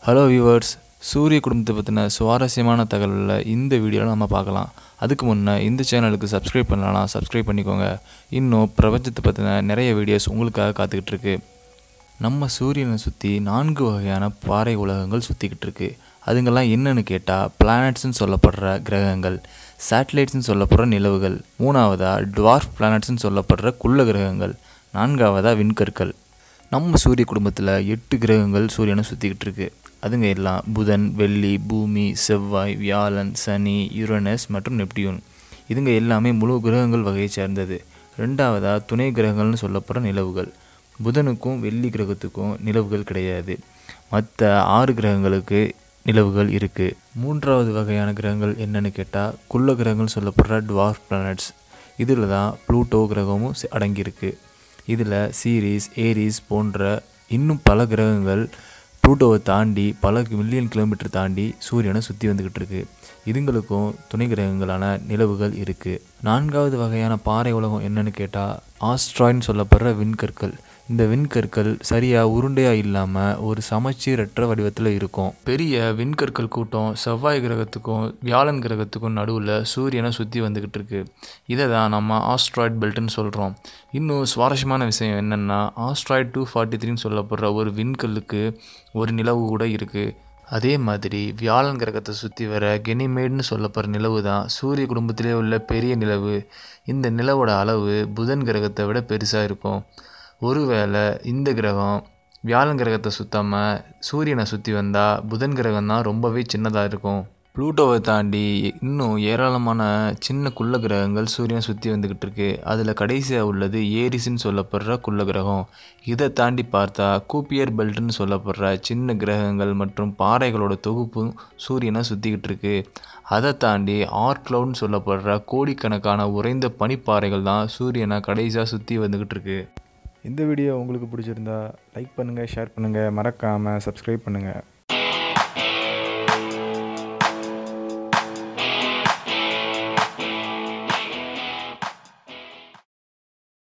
hello viewers சூரிய குடும்பத்தை பற்றின சுவாரஸ்யமான தகவலை இந்த வீடியோவில் நம்ம பார்க்கலாம் அதுக்கு முன்னே இந்த சேனலுக்கு சப்ஸ்கிரைப் பண்ணலாம் சப்ஸ்கிரைப் பண்ணிக்கோங்க இன்னும் பிரபஞ்சத்தை பற்றின நிறைய வீடியோஸ் உங்களுக்காக காத்துக்கிட்டு இருக்கு நம்ம சூரியனை சுற்றி நான்கு வகையான பாறை உலகங்கள் சுற்றிக்கிட்டு இருக்கு அதுங்கெல்லாம் என்னன்னு கேட்டால் பிளானட்ஸ்னு சொல்லப்படுற கிரகங்கள் சேட்டலைட்ஸ்னு சொல்லப்படுற நிலவுகள் மூணாவதாக டுவார்ஃப் பிளானட்ஸ்னு சொல்லப்படுற குள்ள கிரகங்கள் நான்காவதாக விண்கற்கள் நம்ம சூரிய குடும்பத்தில் எட்டு கிரகங்கள் சூரியனை சுற்றிக்கிட்டு இருக்கு அதுங்க எல்லாம் புதன் வெள்ளி பூமி செவ்வாய் வியாழன் சனி யுரனஸ் மற்றும் நெப்டியூன் இதுங்க எல்லாமே முழு கிரகங்கள் வகையை சேர்ந்தது ரெண்டாவதாக துணை கிரகங்கள்னு சொல்லப்படுற நிலவுகள் புதனுக்கும் வெள்ளி கிரகத்துக்கும் நிலவுகள் கிடையாது மற்ற ஆறு கிரகங்களுக்கு நிலவுகள் இருக்குது மூன்றாவது வகையான கிரகங்கள் என்னன்னு கேட்டால் குள்ள கிரகங்கள் சொல்லப்படுற டுவார்ஃப் பிளானட்ஸ் இதில் தான் ப்ளூட்டோ கிரகமும் சி- அடங்கியிருக்கு இதில் சீரிஸ் ஏரிஸ் போன்ற இன்னும் பல கிரகங்கள் ப்ளூட்டோவை தாண்டி பல மில்லியன் கிலோமீட்டர் தாண்டி சூரியனை சுற்றி வந்துக்கிட்டு இருக்கு இதுங்களுக்கும் துணை கிரகங்களான நிலவுகள் இருக்குது நான்காவது வகையான பாறை உலகம் என்னன்னு கேட்டால் ஆஸ்ட்ராய்ன்னு சொல்லப்படுற விண்கற்கள் இந்த விண்கற்கள் சரியாக உருண்டையாக இல்லாமல் ஒரு சமச்சீரற்ற வடிவத்தில் இருக்கும் பெரிய விண்கற்கள் கூட்டம் செவ்வாய் கிரகத்துக்கும் வியாழன் கிரகத்துக்கும் நடுவில் சூரியனை சுற்றி வந்துக்கிட்டு இருக்கு இதை தான் நம்ம ஆஸ்ட்ராய்ட் பெல்ட்னு சொல்கிறோம் இன்னும் சுவாரஸ்யமான விஷயம் என்னென்னா ஆஸ்ட்ராய்ட் டூ ஃபார்ட்டி த்ரீன்னு சொல்லப்படுற ஒரு விண்கல்லுக்கு ஒரு நிலவு கூட இருக்குது அதே மாதிரி வியாழன் கிரகத்தை சுற்றி வர கெனிமேட்னு சொல்லப்படுற நிலவு தான் சூரிய குடும்பத்திலே உள்ள பெரிய நிலவு இந்த நிலவோட அளவு புதன் கிரகத்தை விட பெருசாக இருக்கும் ஒருவேளை இந்த கிரகம் வியாழன் கிரகத்தை சுத்தாமல் சூரியனை சுற்றி வந்தால் புதன் கிரகம் தான் ரொம்பவே சின்னதாக இருக்கும் ப்ளூட்டோவை தாண்டி இன்னும் ஏராளமான சின்ன குள்ள கிரகங்கள் சூரியனை சுற்றி வந்துக்கிட்டு இருக்கு அதில் கடைசியாக உள்ளது ஏரிஸ்ன்னு சொல்லப்படுற குள்ள கிரகம் இதை தாண்டி பார்த்தா கூப்பியர் பெல்ட்னு சொல்லப்படுற சின்ன கிரகங்கள் மற்றும் பாறைகளோட தொகுப்பும் சூரியனை சுற்றிக்கிட்டு இருக்கு அதை தாண்டி ஆர்க் க்ளவுட்னு சொல்லப்படுற கோடிக்கணக்கான உறைந்த பனிப்பாறைகள் தான் சூரியனை கடைசியாக சுற்றி வந்துக்கிட்டு இருக்கு இந்த வீடியோ உங்களுக்கு பிடிச்சிருந்தா லைக் பண்ணுங்கள் ஷேர் பண்ணுங்கள் மறக்காமல் சப்ஸ்கிரைப் பண்ணுங்கள்